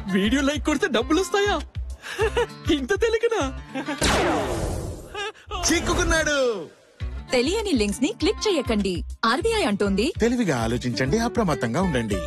video like కొడితే డబ్బులు వస్తాయా ఇంత తెలియకనా చిక్కుకున్నాడు తెలియని లింక్స్ ని క్లిక్ చేయకండి ఆర్బీఐ అంటోంది తెలివిగా ఆలోచించండి అప్రమత్తంగా ఉండండి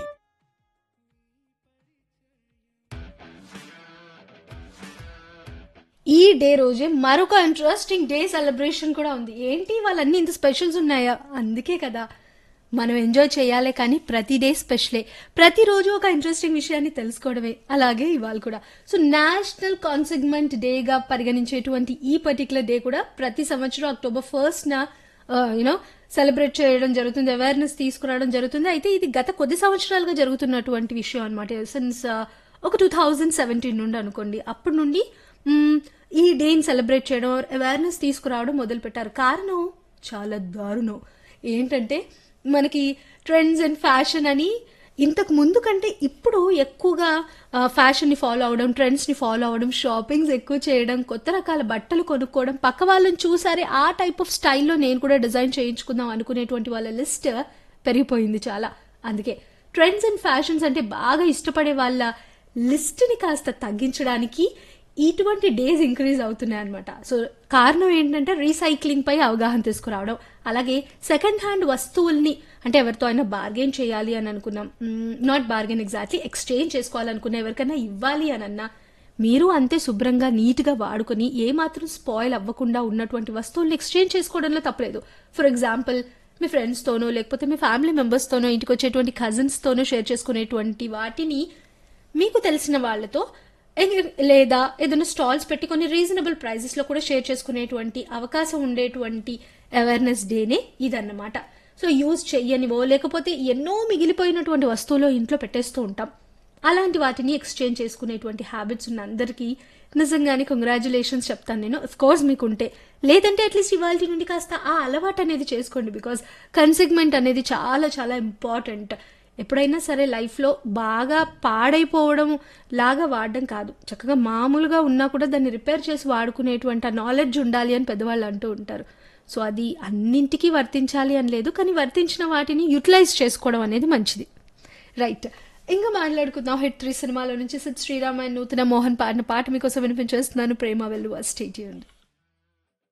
ఈ డే రోజే మరొక ఇంట్రెస్టింగ్ డే సెలబ్రేషన్ కూడా ఉంది ఏంటి వాళ్ళన్నీ ఇంత స్పెషల్స్ ఉన్నాయా అందుకే కదా మనం ఎంజాయ్ చేయాలి కానీ ప్రతి డే స్పెషలే ప్రతిరోజు ఒక ఇంట్రెస్టింగ్ విషయాన్ని తెలుసుకోవడమే అలాగే ఇవాళ కూడా సో నేషనల్ కాన్సిగ్మెంట్ డేగా పరిగణించేటువంటి ఈ పర్టికులర్ డే కూడా ప్రతి సంవత్సరం అక్టోబర్ ఫస్ట్ నా యూనో సెలబ్రేట్ చేయడం జరుగుతుంది అవేర్నెస్ తీసుకురావడం జరుగుతుంది అయితే ఇది గత కొద్ది సంవత్సరాలుగా జరుగుతున్నటువంటి విషయం అనమాట సిన్స్ ఒక టూ థౌజండ్ సెవెంటీన్ నుండి అనుకోండి అప్పటి నుండి మ్మ్, ఈ డేని సెలబ్రేట్ చేయడం అవేర్నెస్ తీసుకురావడం మొదలు పెట్టారు కారణం చాలా దారుణం ఏంటంటే మనకి ట్రెండ్స్ అండ్ ఫ్యాషన్ అని ఇంతకు ముందు కంటే ఇప్పుడు ఎక్కువగా ఆ, ఫ్యాషన్ని ఫాలో అవడం ట్రెండ్స్ని ఫాలో అవడం షాపింగ్స్ ఎక్కువ చేయడం కొత్త రకాల బట్టలు కొనుక్కోవడం పక్క వాళ్ళని చూసారే ఆ టైప్ ఆఫ్ స్టైల్లో నేను కూడా డిజైన్ చేయించుకుందాం అనుకునేటువంటి వాళ్ళ లిస్ట్ పెరిగిపోయింది చాలా అందుకే ట్రెండ్స్ అండ్ ఫ్యాషన్స్ అంటే బాగా ఇష్టపడే వాళ్ళ లిస్ట్ని కాస్త తగ్గించడానికి ఇటువంటి డేస్ ఇంక్రీజ్ అవుతున్నాయి అనమాట సో కారణం ఏంటంటే రీసైక్లింగ్ పై అవగాహన తీసుకురావడం అలాగే సెకండ్ హ్యాండ్ వస్తువుల్ని అంటే ఎవరితో అయినా బార్గెన్ చేయాలి అని అనుకున్నాం నాట్ బార్గెన్ ఎగ్జాక్ట్లీ ఎక్స్చేంజ్ చేసుకోవాలనుకున్న ఎవరికైనా ఇవ్వాలి అని అన్నా మీరు అంతే శుభ్రంగా నీట్గా వాడుకొని ఏమాత్రం స్పాయిల్ అవ్వకుండా ఉన్నటువంటి వస్తువుల్ని ఎక్స్చేంజ్ చేసుకోవడంలో తప్పలేదు ఫర్ ఎగ్జాంపుల్ మీ ఫ్రెండ్స్తోనో లేకపోతే మీ ఫ్యామిలీ మెంబర్స్తోనో ఇంటికి వచ్చేటువంటి కజిన్స్తోనో షేర్ చేసుకునేటువంటి వాటిని మీకు తెలిసిన వాళ్ళతో ఎ- లేదా ఏదైనా స్టాల్స్ పెట్టి కొన్ని రీజనబుల్ ప్రైజెస్ లో కూడా షేర్ చేసుకునేటువంటి అవకాశం ఉండేటువంటి అవేర్నెస్ డేనే ఇదన్నమాట సో యూజ్ చెయ్యనివో లేకపోతే ఎన్నో మిగిలిపోయినటువంటి వస్తువులు ఇంట్లో పెట్టేస్తూ ఉంటాం అలాంటి వాటిని ఎక్స్చేంజ్ చేసుకునేటువంటి హ్యాబిట్స్ ఉన్న అందరికీ నిజంగానే కంగ్రాచులేషన్స్ చెప్తాను నేను అఫ్ కోర్స్ మీకుంటే లేదంటే అట్లీస్ట్ ఇవాళ నుండి కాస్త ఆ అలవాటు అనేది చేసుకోండి బికాస్ కన్సిగ్మెంట్ అనేది చాలా చాలా ఇంపార్టెంట్ ఎప్పుడైనా సరే లైఫ్లో బాగా పాడైపోవడం లాగా వాడడం కాదు చక్కగా మామూలుగా ఉన్నా కూడా దాన్ని రిపేర్ చేసి వాడుకునేటువంటి ఆ నాలెడ్జ్ ఉండాలి అని పెద్దవాళ్ళు అంటూ ఉంటారు సో అది అన్నింటికీ వర్తించాలి అని లేదు కానీ వర్తించిన వాటిని యూటిలైజ్ చేసుకోవడం అనేది మంచిది రైట్ ఇంకా మాట్లాడుకుందాం హిట్ త్రీ సినిమాలో నుంచి సిద్ శ్రీరామ్ అండ్ నూతన మోహన్ పాడిన పాట మీకోసం వినిపించేస్తున్నాను ప్రేమ వెల్లువ స్టేట్